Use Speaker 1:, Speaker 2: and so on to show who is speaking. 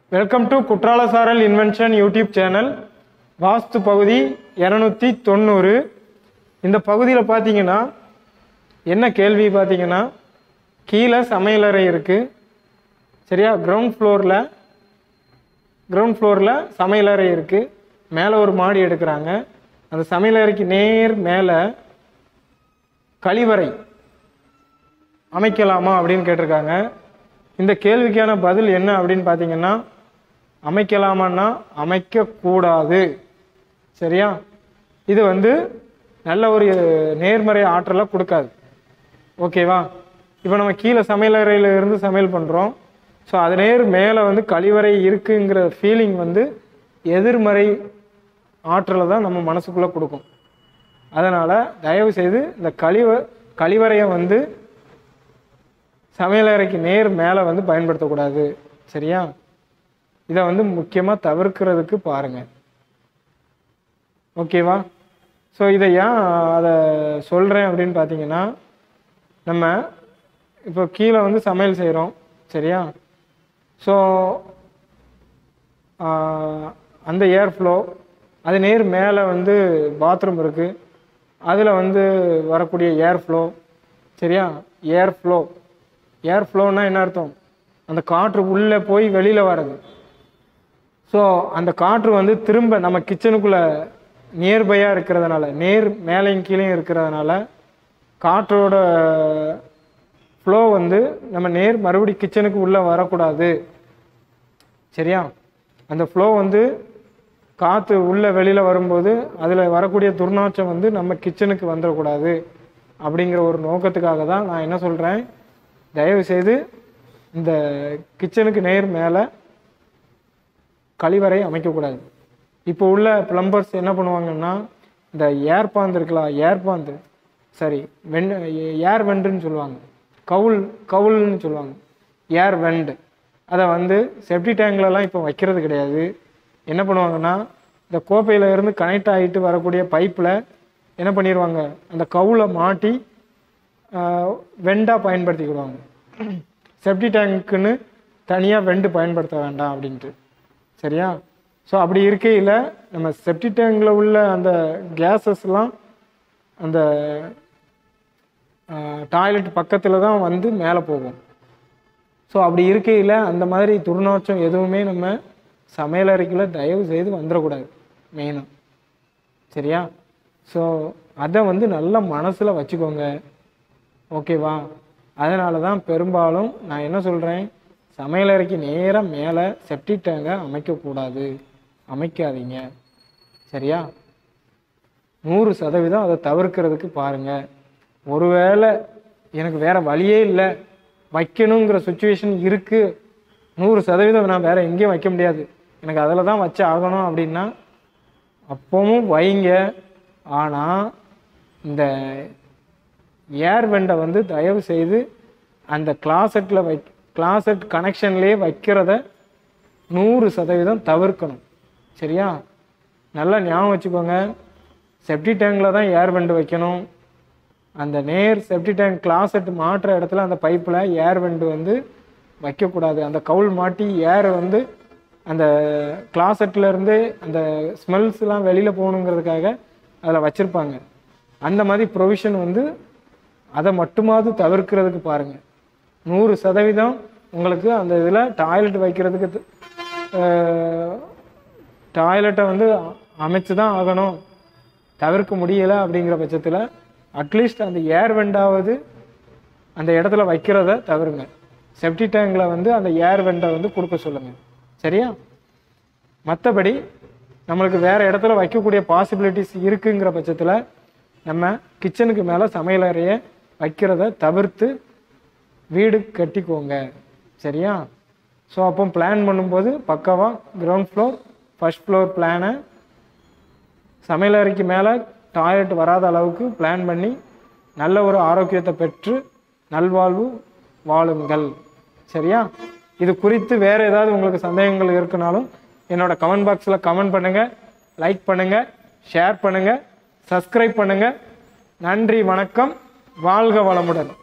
Speaker 1: welcome to Kutralasaral invention YouTube channel வாஸ்து பகுதி இரநூத்தி தொண்ணூறு இந்த பகுதியில் பார்த்தீங்கன்னா என்ன கேள்வி பார்த்தீங்கன்னா கீழே சமையலறை இருக்குது சரியா கிரவுண்ட் ஃப்ளோரில் கிரவுண்ட் ஃப்ளோரில் சமையலறை இருக்குது மேலே ஒரு மாடி எடுக்கிறாங்க அந்த சமையலறைக்கு நேர் மேலே கழிவறை அமைக்கலாமா அப்படின்னு கேட்டிருக்காங்க இந்த கேள்விக்கான பதில் என்ன அப்படின்னு பார்த்தீங்கன்னா அமைக்கலாமான்னா அமைக்கக்கூடாது சரியா இது வந்து நல்ல ஒரு நேர்மறை ஆற்றலை கொடுக்காது ஓகேவா இப்போ நம்ம கீழே சமையலறையில் இருந்து சமையல் பண்ணுறோம் ஸோ அது நேர் மேலே வந்து கழிவறை இருக்குங்கிற ஃபீலிங் வந்து எதிர்மறை ஆற்றலை தான் நம்ம மனசுக்குள்ளே கொடுக்கும் அதனால் தயவு செய்து இந்த கழிவ கழிவறையை வந்து சமையலறைக்கு நேர் மேலே வந்து பயன்படுத்தக்கூடாது சரியா இதை வந்து முக்கியமாக தவிர்க்கிறதுக்கு பாருங்கள் ஓகேவா ஸோ இதை ஏன் அதை சொல்கிறேன் அப்படின்னு பார்த்தீங்கன்னா நம்ம இப்போ கீழே வந்து சமையல் செய்கிறோம் சரியா ஸோ அந்த ஏர் ஃப்ளோ அது நேர் மேலே வந்து பாத்ரூம் இருக்குது அதில் வந்து வரக்கூடிய ஏர் ஃப்ளோ சரியா ஏர் ஃப்ளோ ஏர் ஃப்ளோன்னா என்ன அர்த்தம் அந்த காற்று உள்ளே போய் வெளியில் வர்றது ஸோ அந்த காற்று வந்து திரும்ப நம்ம கிச்சனுக்குள்ளே நியர்பையாக இருக்கிறதுனால நேர் மேலேயும் கீழேயும் இருக்கிறதுனால காற்றோட ஃப்ளோ வந்து நம்ம நேர் மறுபடி கிச்சனுக்கு உள்ளே வரக்கூடாது சரியா அந்த ஃப்ளோ வந்து காற்று உள்ளே வெளியில் வரும்போது அதில் வரக்கூடிய துர்நாற்றம் வந்து நம்ம கிச்சனுக்கு வந்துடக்கூடாது அப்படிங்கிற ஒரு நோக்கத்துக்காக தான் நான் என்ன சொல்கிறேன் தயவு செய்து இந்த கிச்சனுக்கு நேர் மேலே கழிவறை அமைக்கக்கூடாது இப்போ உள்ள பிளம்பர்ஸ் என்ன பண்ணுவாங்கன்னா இந்த ஏர் பாந்து இருக்கலாம் ஏர் பாந்து சரி வெண் ஏர் வெண்டுன்னு சொல்லுவாங்க கவுல் கவுல்னு சொல்லுவாங்க ஏர் வெண்டு அதை வந்து செப்டி டேங்க்லலாம் இப்போ வைக்கிறது கிடையாது என்ன பண்ணுவாங்கன்னா இந்த கோப்பையில் இருந்து கனெக்ட் ஆகிட்டு வரக்கூடிய பைப்பில் என்ன பண்ணிடுவாங்க அந்த கவுலை மாட்டி வெண்டாக பயன்படுத்திக்கிடுவாங்க செப்டி டேங்க்குன்னு தனியாக வெண்டு பயன்படுத்த வேண்டாம் அப்படின்ட்டு சரியா ஸோ அப்படி இருக்கையில் நம்ம செப்டி டேங்கில் உள்ள அந்த கேஸஸ்லாம் அந்த டாய்லெட் பக்கத்தில் தான் வந்து மேலே போகும் ஸோ அப்படி இருக்கையில் அந்த மாதிரி துர்நாற்றம் எதுவுமே நம்ம சமையலறைக்குள்ள தயவு செய்து வந்துடக்கூடாது மெயினாக சரியா ஸோ அதை வந்து நல்ல மனசில் வச்சுக்கோங்க ஓகேவா அதனால தான் பெரும்பாலும் நான் என்ன சொல்கிறேன் சமையலறைக்கு நேராக மேலே செப்டி டேங்கை அமைக்கக்கூடாது அமைக்காதீங்க சரியா நூறு சதவீதம் அதை தவிர்க்கிறதுக்கு பாருங்கள் ஒருவேளை எனக்கு வேறு வழியே இல்லை வைக்கணுங்கிற சுச்சுவேஷன் இருக்குது நூறு சதவீதம் நான் வேறு எங்கேயும் வைக்க முடியாது எனக்கு அதில் தான் வச்சு ஆகணும் அப்படின்னா அப்பவும் வைங்க ஆனால் இந்த ஏர் வெண்டை வந்து தயவு செய்து அந்த கிளாசெட்டில் வை கிளாசெட் கனெக்ஷன்லேயே வைக்கிறத நூறு சதவீதம் தவிர்க்கணும் சரியா நல்லா ஞாபகம் வச்சுக்கோங்க செப்டி டேங்கில் தான் ஏர் வெண்டு வைக்கணும் அந்த நேர் செப்டி டேங்க் கிளாசெட் மாட்டுற இடத்துல அந்த பைப்பில் ஏர் வெண்டு வந்து வைக்கக்கூடாது அந்த கவுல் மாட்டி ஏர் வந்து அந்த கிளாசெட்டில் இருந்து அந்த ஸ்மெல்ஸ்லாம் வெளியில் போகணுங்கிறதுக்காக அதில் வச்சுருப்பாங்க அந்த மாதிரி ப்ரொவிஷன் வந்து அதை மட்டுமாவது தவிர்க்கிறதுக்கு பாருங்கள் நூறு சதவீதம் உங்களுக்கு அந்த இதில் டாய்லெட் வைக்கிறதுக்கு டாய்லெட்டை வந்து அமைச்சு தான் ஆகணும் தவிர்க்க முடியலை அப்படிங்கிற பட்சத்தில் அட்லீஸ்ட் அந்த ஏர் வெண்டாவது அந்த இடத்துல வைக்கிறத தவிருங்க செப்டி டேங்கில் வந்து அந்த ஏர் வெண்டை வந்து கொடுக்க சொல்லுங்கள் சரியா மற்றபடி நம்மளுக்கு வேறு இடத்துல வைக்கக்கூடிய பாசிபிலிட்டிஸ் இருக்குங்கிற பட்சத்தில் நம்ம கிச்சனுக்கு மேலே சமையலறையை வைக்கிறத தவிர்த்து வீடு கட்டிக்கோங்க சரியா ஸோ அப்போ பிளான் பண்ணும்போது பக்காவாக கிரவுண்ட் ஃப்ளோர் ஃபஸ்ட் ஃப்ளோர் பிளானை சமையலறைக்கு மேலே டாய்லெட் வராத அளவுக்கு பிளான் பண்ணி நல்ல ஒரு ஆரோக்கியத்தை பெற்று நல்வாழ்வு வாழுங்கள் சரியா இது குறித்து வேறு ஏதாவது உங்களுக்கு சந்தேகங்கள் இருக்குனாலும் என்னோட கமெண்ட் பாக்ஸில் கமெண்ட் பண்ணுங்கள் லைக் பண்ணுங்கள் ஷேர் பண்ணுங்கள் சப்ஸ்கிரைப் பண்ணுங்கள் நன்றி வணக்கம் வாழ்க வளமுடன்